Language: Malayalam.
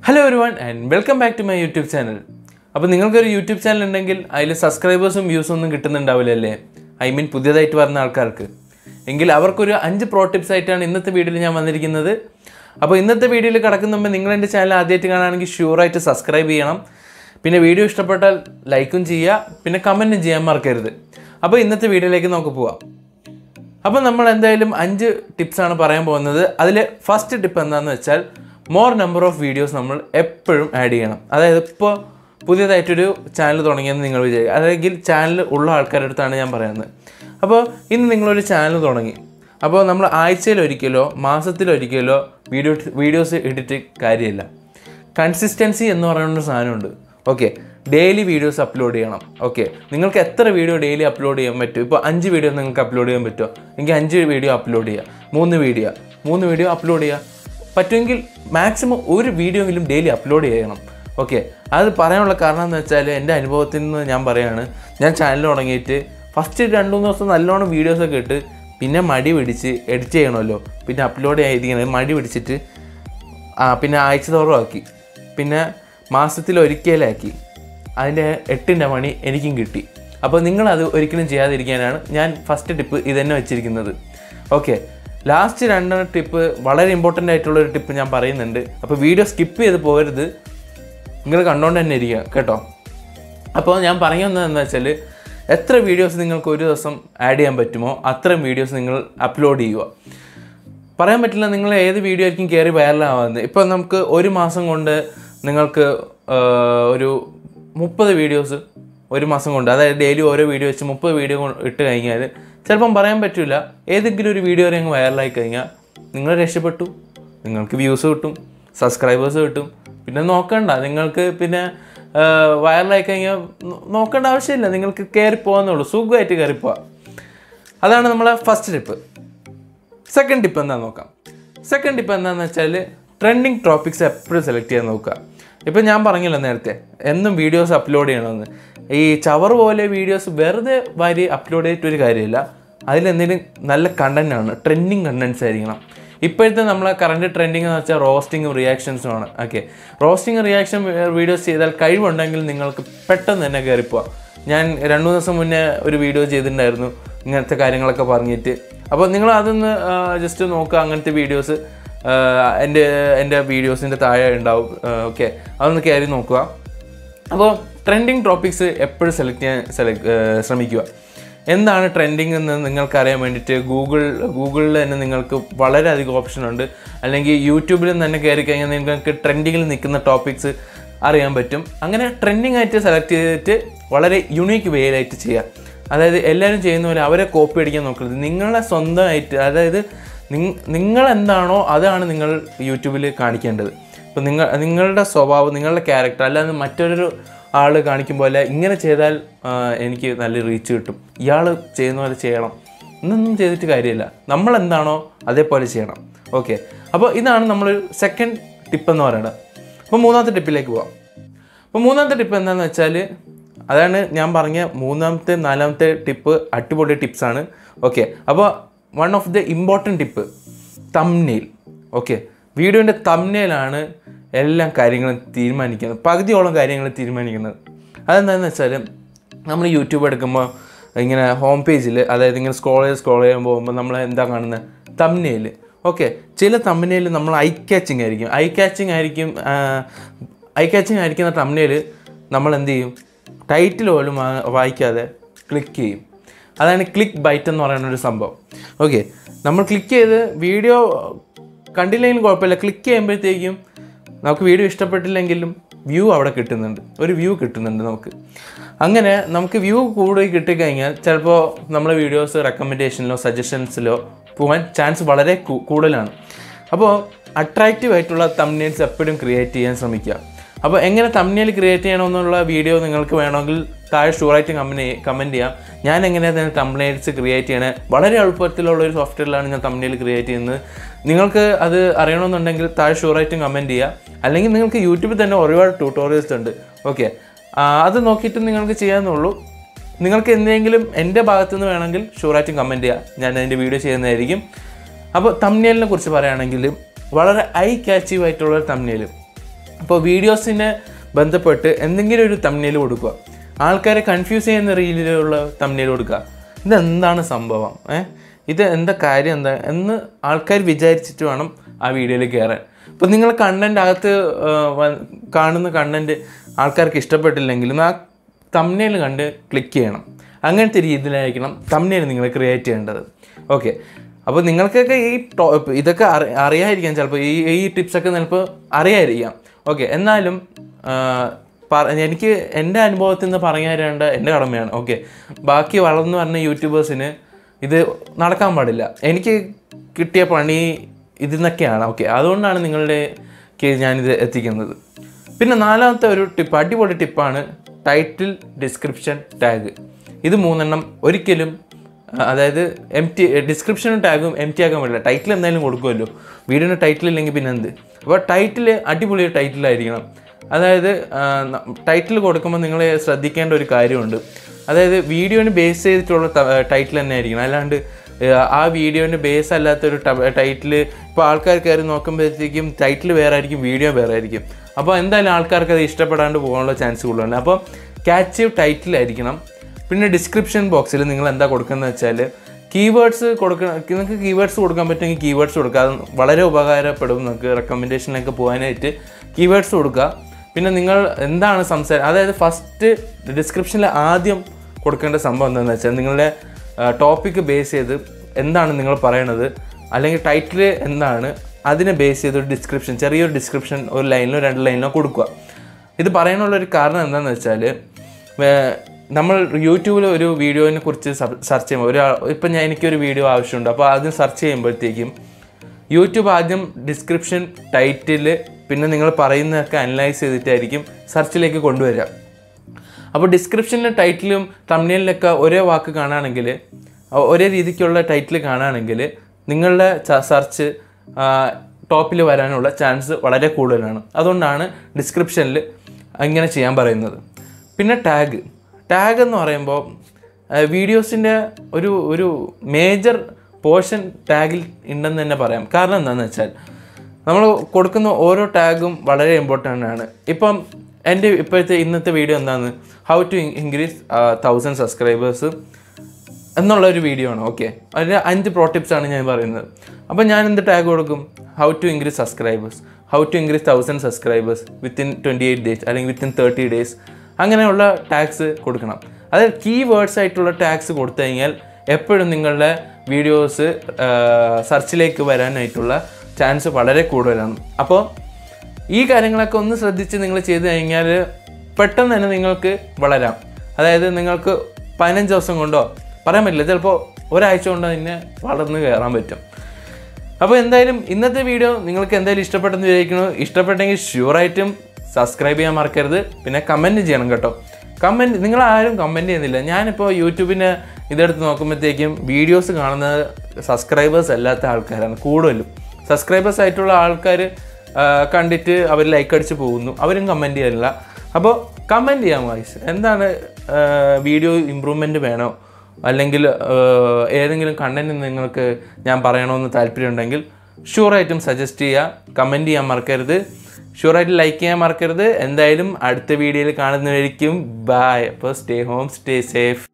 ഹലോ ഒരു one and welcome back to my YouTube channel അപ്പോൾ നിങ്ങൾക്കൊരു യൂട്യൂബ് ചാനൽ ഉണ്ടെങ്കിൽ അതിൽ സബ്സ്ക്രൈബേഴ്സും വ്യൂസും ഒന്നും കിട്ടുന്നുണ്ടാവില്ലല്ലേ ഐ മീൻ പുതിയതായിട്ട് വരുന്ന ആൾക്കാർക്ക് എങ്കിൽ അവർക്കൊരു അഞ്ച് പ്രോ ടിപ്സ് ആയിട്ടാണ് ഇന്നത്തെ വീഡിയോയിൽ ഞാൻ വന്നിരിക്കുന്നത് അപ്പോൾ ഇന്നത്തെ വീഡിയോയിൽ കിടക്കുന്ന മുമ്പ് നിങ്ങൾ എൻ്റെ ചാനൽ ആദ്യമായിട്ട് കാണുകയാണെങ്കിൽ ഷുവറായിട്ട് സബ്സ്ക്രൈബ് ചെയ്യണം പിന്നെ വീഡിയോ ഇഷ്ടപ്പെട്ടാൽ ലൈക്കും ചെയ്യുക പിന്നെ കമൻറ്റും ചെയ്യാൻ മറക്കരുത് അപ്പോൾ ഇന്നത്തെ വീഡിയോയിലേക്ക് നമുക്ക് പോവാം അപ്പോൾ നമ്മൾ എന്തായാലും അഞ്ച് ടിപ്സാണ് പറയാൻ പോകുന്നത് അതിൽ ഫസ്റ്റ് ടിപ്പ് എന്താണെന്ന് വെച്ചാൽ മോർ നമ്പർ ഓഫ് വീഡിയോസ് നമ്മൾ എപ്പോഴും ആഡ് ചെയ്യണം അതായത് ഇപ്പോൾ പുതിയതായിട്ടൊരു ചാനൽ തുടങ്ങിയെന്ന് നിങ്ങൾ വിചാരിക്കുക അല്ലെങ്കിൽ ചാനൽ ഉള്ള ആൾക്കാരുടെ അടുത്താണ് ഞാൻ പറയുന്നത് അപ്പോൾ ഇന്ന് നിങ്ങളൊരു ചാനൽ തുടങ്ങി അപ്പോൾ നമ്മൾ ആഴ്ചയിൽ ഒരിക്കലോ മാസത്തിൽ ഒരിക്കലോ വീഡിയോ വീഡിയോസ് ഇട്ടിട്ട് കാര്യമില്ല കൺസിസ്റ്റൻസി എന്ന് പറയുന്ന ഒരു സാധനമുണ്ട് ഓക്കെ ഡെയിലി വീഡിയോസ് അപ്ലോഡ് ചെയ്യണം ഓക്കെ നിങ്ങൾക്ക് എത്ര വീഡിയോ ഡെയിലി അപ്ലോഡ് ചെയ്യാൻ പറ്റും ഇപ്പോൾ അഞ്ച് വീഡിയോ നിങ്ങൾക്ക് അപ്ലോഡ് ചെയ്യാൻ പറ്റുമോ എങ്കിൽ അഞ്ച് വീഡിയോ അപ്ലോഡ് ചെയ്യുക മൂന്ന് വീഡിയോ മൂന്ന് വീഡിയോ അപ്ലോഡ് ചെയ്യുക പറ്റുമെങ്കിൽ മാക്സിമം ഒരു വീഡിയോ എങ്കിലും ഡെയിലി അപ്ലോഡ് ചെയ്യണം ഓക്കെ അത് പറയാനുള്ള കാരണം എന്ന് വെച്ചാൽ എൻ്റെ അനുഭവത്തിൽ നിന്ന് ഞാൻ പറയാണ് ഞാൻ ചാനൽ തുടങ്ങിയിട്ട് ഫസ്റ്റ് രണ്ട് മൂന്ന് ദിവസം നല്ലോണം വീഡിയോസൊക്കെ ഇട്ട് പിന്നെ മടി പിടിച്ച് എഡിറ്റ് ചെയ്യണമല്ലോ പിന്നെ അപ്ലോഡ് ചെയ്തിരിക്കുന്നത് മടി പിടിച്ചിട്ട് ആ പിന്നെ ആഴ്ച തോറും ആക്കി പിന്നെ മാസത്തിൽ ഒരിക്കലാക്കി അതിൻ്റെ എട്ടിൻ്റെ മണി എനിക്കും കിട്ടി അപ്പോൾ നിങ്ങളത് ഒരിക്കലും ചെയ്യാതിരിക്കാനാണ് ഞാൻ ഫസ്റ്റ് ടിപ്പ് ഇതന്നെ വെച്ചിരിക്കുന്നത് ഓക്കെ ലാസ്റ്റ് രണ്ട് ടിപ്പ് വളരെ ഇമ്പോർട്ടൻ്റ് ആയിട്ടുള്ള ഒരു ടിപ്പ് ഞാൻ പറയുന്നുണ്ട് അപ്പോൾ വീഡിയോ സ്കിപ്പ് ചെയ്ത് പോകരുത് നിങ്ങൾ കണ്ടുകൊണ്ട് തന്നെ ഇരിക്കുക കേട്ടോ അപ്പോൾ ഞാൻ പറയുന്നത് എന്താ വെച്ചാൽ എത്ര വീഡിയോസ് നിങ്ങൾക്ക് ഒരു ദിവസം ആഡ് ചെയ്യാൻ പറ്റുമോ അത്രയും വീഡിയോസ് നിങ്ങൾ അപ്ലോഡ് ചെയ്യുക പറയാൻ പറ്റില്ല നിങ്ങൾ ഏത് വീഡിയോ ആയിരിക്കും കയറി വൈറലാവുന്നത് ഇപ്പോൾ നമുക്ക് ഒരു മാസം കൊണ്ട് നിങ്ങൾക്ക് ആ, ഒരു മുപ്പത് വീഡിയോസ് ഒരു മാസം കൊണ്ട് അതായത് ഡെയിലി ഓരോ വീഡിയോ വെച്ച് മുപ്പത് വീഡിയോ ഇട്ട് കഴിഞ്ഞാൽ ചിലപ്പം പറയാൻ പറ്റില്ല ഏതെങ്കിലും ഒരു വീഡിയോ അങ്ങ് വൈറലായി കഴിഞ്ഞാൽ നിങ്ങൾ രക്ഷപ്പെട്ടു നിങ്ങൾക്ക് വ്യൂസ് കിട്ടും സബ്സ്ക്രൈബേഴ്സ് കിട്ടും പിന്നെ നോക്കണ്ട നിങ്ങൾക്ക് പിന്നെ വൈറലായി കഴിഞ്ഞാൽ നോ- നോക്കേണ്ട ആവശ്യമില്ല നിങ്ങൾക്ക് കയറി പോകാന്നുള്ളൂ സുഖമായിട്ട് കയറി പോവാം അതാണ് നമ്മളെ ഫസ്റ്റ് ടിപ്പ് സെക്കൻഡ് ടിപ്പ് എന്താ നോക്കാം സെക്കൻഡ് ടിപ്പ് എന്താണെന്ന് വെച്ചാൽ ട്രെൻഡിങ് ടോപ്പിക്സ് എപ്പോഴും സെലക്ട് ചെയ്യാൻ നോക്കുക ഇപ്പം ഞാൻ പറഞ്ഞല്ലോ നേരത്തെ എന്നും വീഡിയോസ് അപ്ലോഡ് ചെയ്യണമെന്ന് ഈ ചവർ പോലെ വീഡിയോസ് വെറുതെ വാരി അപ്ലോഡ് ചെയ്തിട്ട് ഒരു കാര്യമില്ല അതിലെന്തെങ്കിലും നല്ല കണ്ടൻ്റ് ആണ് ട്രെൻഡിങ് കണ്ടൻസ് ആയിരിക്കണം ഇപ്പോഴത്തെ നമ്മളെ കറണ്ട് ട്രെൻഡിങ് എന്ന് വെച്ചാൽ റോസ്റ്റിങ്ങും റിയാക്ഷൻസും ആണ് ഓക്കെ റോസ്റ്റിംഗ് റിയാക്ഷൻ വീഡിയോസ് ചെയ്താൽ കഴിവുണ്ടെങ്കിൽ നിങ്ങൾക്ക് പെട്ടെന്ന് തന്നെ കയറിപ്പോവാം ഞാൻ രണ്ട് മൂന്ന് ദിവസം മുന്നേ ഒരു വീഡിയോ ചെയ്തിട്ടുണ്ടായിരുന്നു ഇങ്ങനത്തെ കാര്യങ്ങളൊക്കെ പറഞ്ഞിട്ട് അപ്പോൾ നിങ്ങൾ അതൊന്ന് ജസ്റ്റ് നോക്കുക അങ്ങനത്തെ വീഡിയോസ് എൻ്റെ എൻ്റെ വീഡിയോസിൻ്റെ താഴെ ഉണ്ടാവും ഓക്കെ അതൊന്ന് കയറി നോക്കുക അപ്പോൾ ട്രെൻഡിങ് ടോപ്പിക്സ് എപ്പോഴും സെലക്ട് ചെയ്യാൻ സെലക്ട് ശ്രമിക്കുക എന്താണ് ട്രെൻഡിങ് എന്ന് നിങ്ങൾക്ക് അറിയാൻ വേണ്ടിയിട്ട് ഗൂഗിൾ ഗൂഗിളിൽ തന്നെ നിങ്ങൾക്ക് വളരെയധികം ഓപ്ഷൻ ഉണ്ട് അല്ലെങ്കിൽ യൂട്യൂബിൽ തന്നെ കയറി കഴിഞ്ഞാൽ നിങ്ങൾക്ക് ട്രെൻഡിങ്ങിൽ നിൽക്കുന്ന ടോപ്പിക്സ് അറിയാൻ പറ്റും അങ്ങനെ ട്രെൻഡിങ് ആയിട്ട് സെലക്ട് ചെയ്തിട്ട് വളരെ യുണീക്ക് വേയിലായിട്ട് ചെയ്യുക അതായത് എല്ലാവരും ചെയ്യുന്ന പോലെ അവരെ കോപ്പി അടിക്കാൻ നോക്കരുത് നിങ്ങളെ സ്വന്തമായിട്ട് അതായത് നിങ് നിങ്ങൾ എന്താണോ അതാണ് നിങ്ങൾ യൂട്യൂബിൽ കാണിക്കേണ്ടത് ഇപ്പോൾ നിങ്ങൾ നിങ്ങളുടെ സ്വഭാവം നിങ്ങളുടെ ക്യാരക്ടർ അല്ലാതെ മറ്റൊരു ആൾ കാണിക്കും പോലെ ഇങ്ങനെ ചെയ്താൽ ആ, എനിക്ക് നല്ല റീച്ച് കിട്ടും ഇയാൾ ചെയ്യുന്ന പോലെ ചെയ്യണം എന്നൊന്നും ചെയ്തിട്ട് കാര്യമില്ല നമ്മൾ എന്താണോ അതേപോലെ ചെയ്യണം ഓക്കെ അപ്പോൾ ഇതാണ് നമ്മളൊരു സെക്കൻഡ് ടിപ്പ് എന്ന് പറയുന്നത് അപ്പോൾ മൂന്നാമത്തെ ടിപ്പിലേക്ക് പോവാം അപ്പോൾ മൂന്നാമത്തെ ടിപ്പ് എന്താണെന്ന് വെച്ചാൽ അതാണ് ഞാൻ പറഞ്ഞ മൂന്നാമത്തെ നാലാമത്തെ ടിപ്പ് അടിപൊളി ടിപ്സാണ് ഓക്കെ അപ്പോൾ one of the important tip thumbnail okay വീഡിയോൻ്റെ തംനെയിലാണ് എല്ലാ കാര്യങ്ങളും തീരുമാനിക്കുന്നത് പകുതിയോളം കാര്യങ്ങൾ തീരുമാനിക്കുന്നത് അതെന്താണെന്ന് വെച്ചാൽ നമ്മൾ യൂട്യൂബ് എടുക്കുമ്പോൾ ഇങ്ങനെ ഹോം പേജിൽ അതായത് ഇങ്ങനെ സ്ക്രോൾ ചെയ്ത് സ്ക്രോൾ ചെയ്യാൻ പോകുമ്പോൾ നമ്മൾ എന്താ കാണുന്നത് തംനെയിൽ ഓക്കെ ചില തമ്മിനയിൽ നമ്മൾ ഐ കാച്ചിങ് ആയിരിക്കും ഐ കാച്ചിങ് ആയിരിക്കും ഐ കാച്ചിങ് ആയിരിക്കുന്ന തമ്മിനയിൽ നമ്മൾ എന്ത് ചെയ്യും ടൈറ്റിൽ പോലും വാ- വായിക്കാതെ ക്ലിക്ക് ചെയ്യും അതാണ് ക്ലിക്ക് ബൈറ്റ് എന്ന് പറയുന്ന ഒരു സംഭവം ഓക്കെ നമ്മൾ ക്ലിക്ക് ചെയ്ത് വീഡിയോ കണ്ടില്ലെങ്കിലും കുഴപ്പമില്ല ക്ലിക്ക് ചെയ്യുമ്പോഴത്തേക്കും നമുക്ക് വീഡിയോ ഇഷ്ടപ്പെട്ടില്ലെങ്കിലും വ്യൂ അവിടെ കിട്ടുന്നുണ്ട് ഒരു വ്യൂ കിട്ടുന്നുണ്ട് നമുക്ക് അങ്ങനെ നമുക്ക് വ്യൂ കൂടുതൽ കിട്ടിക്കഴിഞ്ഞാൽ ചിലപ്പോൾ നമ്മളെ വീഡിയോസ് റെക്കമെൻഡേഷനിലോ സജഷൻസിലോ പോകാൻ ചാൻസ് വളരെ കൂ- കൂടുതലാണ് അപ്പോൾ അട്രാക്റ്റീവ് ആയിട്ടുള്ള തമ്നെയിൽസ് എപ്പോഴും ക്രിയേറ്റ് ചെയ്യാൻ ശ്രമിക്കുക അപ്പോൾ എങ്ങനെ തമ്നെയിൽ ക്രിയേറ്റ് ചെയ്യണമെന്നുള്ള വീഡിയോ നിങ്ങൾക്ക് വേണമെങ്കിൽ താഴെ ഷുവറായിട്ട് കമൻറ്റ് കമൻറ്റ് ചെയ്യാം ഞാൻ എങ്ങനെയാണ് തമ്നെയിൽസ് ക്രിയേറ്റ് ചെയ്യണേ വളരെ എളുപ്പത്തിലുള്ള ഒരു സോഫ്റ്റ്വെയറിലാണ് ഞാൻ തമ്നെയിൽ ക്രിയേറ്റ് ചെയ്യുന്നത് നിങ്ങൾക്ക് അത് അറിയണമെന്നുണ്ടെങ്കിൽ താഴെ ഷുവറായിട്ടും കമൻറ്റ് ചെയ്യുക അല്ലെങ്കിൽ നിങ്ങൾക്ക് യൂട്യൂബിൽ തന്നെ ഒരുപാട് ട്യൂട്ടോറിയൽസ് ഉണ്ട് ഓക്കെ അത് നോക്കിയിട്ട് നിങ്ങൾക്ക് ചെയ്യാമെന്നുള്ളൂ നിങ്ങൾക്ക് എന്തെങ്കിലും എൻ്റെ ഭാഗത്തു നിന്ന് വേണമെങ്കിൽ ഷുവറായിട്ടും കമൻറ്റ് ചെയ്യുക ഞാൻ അതിൻ്റെ വീഡിയോ ചെയ്യുന്നതായിരിക്കും അപ്പോൾ തമ്നെയിലിനെ കുറിച്ച് പറയുകയാണെങ്കിൽ വളരെ ഐ ക്യാച്ചീവ് ആയിട്ടുള്ള ഒരു തമ്നെയിൽ അപ്പോൾ വീഡിയോസിനെ ബന്ധപ്പെട്ട് എന്തെങ്കിലും ഒരു തമ്മിൽ കൊടുക്കുക ആൾക്കാരെ കൺഫ്യൂസ് ചെയ്യുന്ന രീതിയിലുള്ള തമ്മിൽ കൊടുക്കുക ഇതെന്താണ് സംഭവം ഏ ഇത് എന്താ കാര്യം എന്താ എന്ന് ആൾക്കാർ വിചാരിച്ചിട്ട് വേണം ആ വീഡിയോയിൽ കയറാൻ ഇപ്പോൾ നിങ്ങൾ കണ്ടൻ്റ് അകത്ത് ആ, വ- കാണുന്ന കണ്ടൻറ്റ് ആൾക്കാർക്ക് ഇഷ്ടപ്പെട്ടില്ലെങ്കിലും ആ തമ്മിൽ കണ്ട് ക്ലിക്ക് ചെയ്യണം അങ്ങനത്തെ രീതിയിലായിരിക്കണം തമ്മിൽ നിങ്ങൾ ക്രിയേറ്റ് ചെയ്യേണ്ടത് ഓക്കെ അപ്പോൾ നിങ്ങൾക്കൊക്കെ ഈ ടോ ഇതൊക്കെ അറി അറിയാതിരിക്കാം ചിലപ്പോൾ ഈ ഈ ടിപ്സൊക്കെ ചിലപ്പോൾ അറിയാതിരിക്കാം ഓക്കെ എന്നാലും ആ, പറ- എനിക്ക് എൻ്റെ അനുഭവത്തിൽ നിന്ന് പറഞ്ഞു തരേണ്ട എൻ്റെ കടമയാണ് ഓക്കെ ബാക്കി വളർന്നു പറഞ്ഞ യൂട്യൂബേഴ്സിന് ഇത് നടക്കാൻ പാടില്ല എനിക്ക് കിട്ടിയ പണി ഇതിൽ നിന്നൊക്കെയാണ് ഓക്കെ അതുകൊണ്ടാണ് നിങ്ങളുടെ ക്ക് ഞാനിത് എത്തിക്കുന്നത് പിന്നെ നാലാമത്തെ ഒരു ടിപ്പ് അടിപൊളി ടിപ്പാണ് ടൈറ്റിൽ ഡിസ്ക്രിപ്ഷൻ ടാഗ് ഇത് മൂന്നെണ്ണം ഒരിക്കലും ആ, അതായത് എം ടി ഡിസ്ക്രിപ്ഷനും ടാഗും എം ടി ആക്കാൻ പറ്റില്ല ടൈറ്റിൽ എന്തായാലും കൊടുക്കുമല്ലോ വീഡിയോന് ടൈറ്റിൽ ഇല്ലെങ്കിൽ പിന്നെ എന്ത് അപ്പോൾ ടൈറ്റിൽ അടിപൊളി ടൈറ്റിലായിരിക്കണം അതായത് ടൈറ്റിൽ കൊടുക്കുമ്പോൾ നിങ്ങൾ ശ്രദ്ധിക്കേണ്ട ഒരു കാര്യമുണ്ട് അതായത് വീഡിയോന് ബേസ് ചെയ്തിട്ടുള്ള ടൈറ്റിൽ തന്നെ ആയിരിക്കണം അല്ലാണ്ട് ഏഹ്, ആ വീഡിയോൻ്റെ ബേസ് അല്ലാത്തൊരു ടൈറ്റിൽ ഇപ്പോൾ ആൾക്കാർ കയറി നോക്കുമ്പോഴത്തേക്കും ടൈറ്റിൽ വേറെ ആയിരിക്കും വീഡിയോ വേറെ ആയിരിക്കും അപ്പോൾ എന്തായാലും ആൾക്കാർക്ക് അത് ഇഷ്ടപ്പെടാണ്ട് പോകാനുള്ള ചാൻസ് കൂടുതലുണ്ട് അപ്പോൾ ക്യാച്ചീവ് ടൈറ്റിലായിരിക്കണം പിന്നെ ഡിസ്ക്രിപ്ഷൻ ബോക്സിൽ നിങ്ങൾ എന്താ കൊടുക്കുന്നത് വെച്ചാൽ കീവേഡ്സ് കൊടുക്കണം നിങ്ങൾക്ക് കീവേഡ്സ് കൊടുക്കാൻ പറ്റുമെങ്കിൽ കീവേഡ്സ് കൊടുക്കുക അത് വളരെ ഉപകാരപ്പെടും നിങ്ങൾക്ക് റെക്കമെൻഡേഷനിലേക്ക് പോകാനായിട്ട് കീവേഡ്സ് കൊടുക്കുക പിന്നെ നിങ്ങൾ എന്താണ് സംസാരം അതായത് ഫസ്റ്റ് ഡിസ്ക്രിപ്ഷനിൽ ആദ്യം കൊടുക്കേണ്ട സംഭവം എന്താണെന്ന് വെച്ചാൽ നിങ്ങളുടെ ടോപ്പിക്ക് ബേസ് ചെയ്ത് എന്താണ് നിങ്ങൾ പറയണത് അല്ലെങ്കിൽ ടൈറ്റിൽ എന്താണ് അതിനെ ബേസ് ചെയ്ത് ഒരു ഡിസ്ക്രിപ്ഷൻ ചെറിയൊരു ഡിസ്ക്രിപ്ഷൻ ഒരു ലൈനിലോ രണ്ട് ലൈനിലോ കൊടുക്കുക ഇത് പറയാനുള്ള ഒരു കാരണം എന്താണെന്ന് വെച്ചാൽ വേ- നമ്മൾ യൂട്യൂബിൽ ഒരു വീഡിയോനെ കുറിച്ച് സെർച്ച് ചെയ്യുമ്പോൾ ഒരു ഇപ്പം ഞാൻ എനിക്കൊരു വീഡിയോ ആവശ്യമുണ്ട് അപ്പോൾ ആദ്യം സെർച്ച് ചെയ്യുമ്പോഴത്തേക്കും യൂട്യൂബ് ആദ്യം ഡിസ്ക്രിപ്ഷൻ ടൈറ്റിൽ പിന്നെ നിങ്ങൾ പറയുന്നതൊക്കെ അനലൈസ് ചെയ്തിട്ടായിരിക്കും സെർച്ചിലേക്ക് കൊണ്ടുവരിക അപ്പോൾ ഡിസ്ക്രിപ്ഷനിലെ ടൈറ്റിലും തമ്മിലിലൊക്കെ ഒരേ വാക്ക് കാണുകയാണെങ്കിൽ ഒരേ രീതിക്കുള്ള ടൈറ്റിൽ കാണുകയാണെങ്കിൽ നിങ്ങളുടെ സെർച്ച് ടോപ്പിൽ വരാനുള്ള ചാൻസ് വളരെ കൂടുതലാണ് അതുകൊണ്ടാണ് ഡിസ്ക്രിപ്ഷനിൽ ഇങ്ങനെ ചെയ്യാൻ പറയുന്നത് പിന്നെ ടാഗ് ടാഗ് എന്ന് പറയുമ്പോൾ വീഡിയോസിൻ്റെ ഒരു ഒരു മേജർ പോർഷൻ ടാഗിൽ ഉണ്ടെന്ന് തന്നെ പറയാം കാരണം എന്താണെന്ന് വെച്ചാൽ നമ്മൾ കൊടുക്കുന്ന ഓരോ ടാഗും വളരെ ഇമ്പോർട്ടൻ്റ് ആണ് ഇപ്പം എൻ്റെ ഇപ്പോഴത്തെ ഇന്നത്തെ വീഡിയോ എന്താണ് how to increase thousand subscribers എന്നുള്ള ഒരു വീഡിയോ ആണ് ഓക്കെ അതിൽ അഞ്ച് പ്രോ ടിപ്സ് ആണ് ഞാൻ പറയുന്നത് അപ്പോൾ ഞാൻ എന്ത് ടാഗ് കൊടുക്കും how to increase subscribers how to increase thousand subscribers within twenty eight days അല്ലെങ്കിൽ വിത്തിൻ തേർട്ടി ഡേയ്സ് അങ്ങനെയുള്ള ടാഗ്സ് കൊടുക്കണം അതായത് കീ വേർഡ്സ് ആയിട്ടുള്ള ടാഗ്സ് കൊടുത്തു കഴിഞ്ഞാൽ എപ്പോഴും നിങ്ങളുടെ വീഡിയോസ് സെർച്ചിലേക്ക് വരാനായിട്ടുള്ള ചാൻസ് വളരെ കൂടുതലാണ് അപ്പോൾ ഈ കാര്യങ്ങളൊക്കെ ഒന്ന് ശ്രദ്ധിച്ച് നിങ്ങൾ ചെയ്തു കഴിഞ്ഞാൽ പെട്ടെന്ന് തന്നെ നിങ്ങൾക്ക് വളരാം അതായത് നിങ്ങൾക്ക് പതിനഞ്ച് ദിവസം കൊണ്ടോ പറയാൻ പറ്റില്ല ചിലപ്പോൾ ഒരാഴ്ച കൊണ്ടോ തന്നെ വളർന്ന് കയറാൻ പറ്റും അപ്പോൾ എന്തായാലും ഇന്നത്തെ വീഡിയോ നിങ്ങൾക്ക് എന്തായാലും ഇഷ്ടപ്പെട്ടെന്ന് വിചാരിക്കുന്നു ഇഷ്ടപ്പെട്ടെങ്കിൽ ഷുവറായിട്ടും സബ്സ്ക്രൈബ് ചെയ്യാൻ മറക്കരുത് പിന്നെ കമൻറ്റ് ചെയ്യണം കേട്ടോ കമൻറ്റ് നിങ്ങൾ ആരും കമൻറ്റ് ചെയ്യുന്നില്ല ഞാനിപ്പോൾ യൂട്യൂബിന് ഇതെടുത്ത് നോക്കുമ്പോഴത്തേക്കും വീഡിയോസ് കാണുന്നത് സബ്സ്ക്രൈബേഴ്സ് അല്ലാത്ത ആൾക്കാരാണ് കൂടുതലും സബ്സ്ക്രൈബേഴ്സ് ആയിട്ടുള്ള ആൾക്കാർ കണ്ടിട്ട് അവർ ലൈക്ക് അടിച്ച് പോകുന്നു അവരും കമൻറ്റ് ചെയ്യാറില്ല അപ്പോൾ കമൻറ്റ് ചെയ്യാം വായിസ് എന്താണ് വീഡിയോ ഇമ്പ്രൂവ്മെൻറ്റ് വേണോ അല്ലെങ്കിൽ ആഹ്, ഏതെങ്കിലും കണ്ടന്റ് നിങ്ങൾക്ക് ഞാൻ പറയണമെന്ന് താല്പര്യമുണ്ടെങ്കിൽ ഷുവറായിട്ടും സജസ്റ്റ് ചെയ്യുക കമൻറ്റ് ചെയ്യാൻ മറക്കരുത് ഷുവറായിട്ട് ലൈക്ക് ചെയ്യാൻ മറക്കരുത് എന്തായാലും അടുത്ത വീഡിയോയിൽ കാണുന്നവരിക്കും ബായ് അപ്പോൾ സ്റ്റേ ഹോം സ്റ്റേ സേഫ്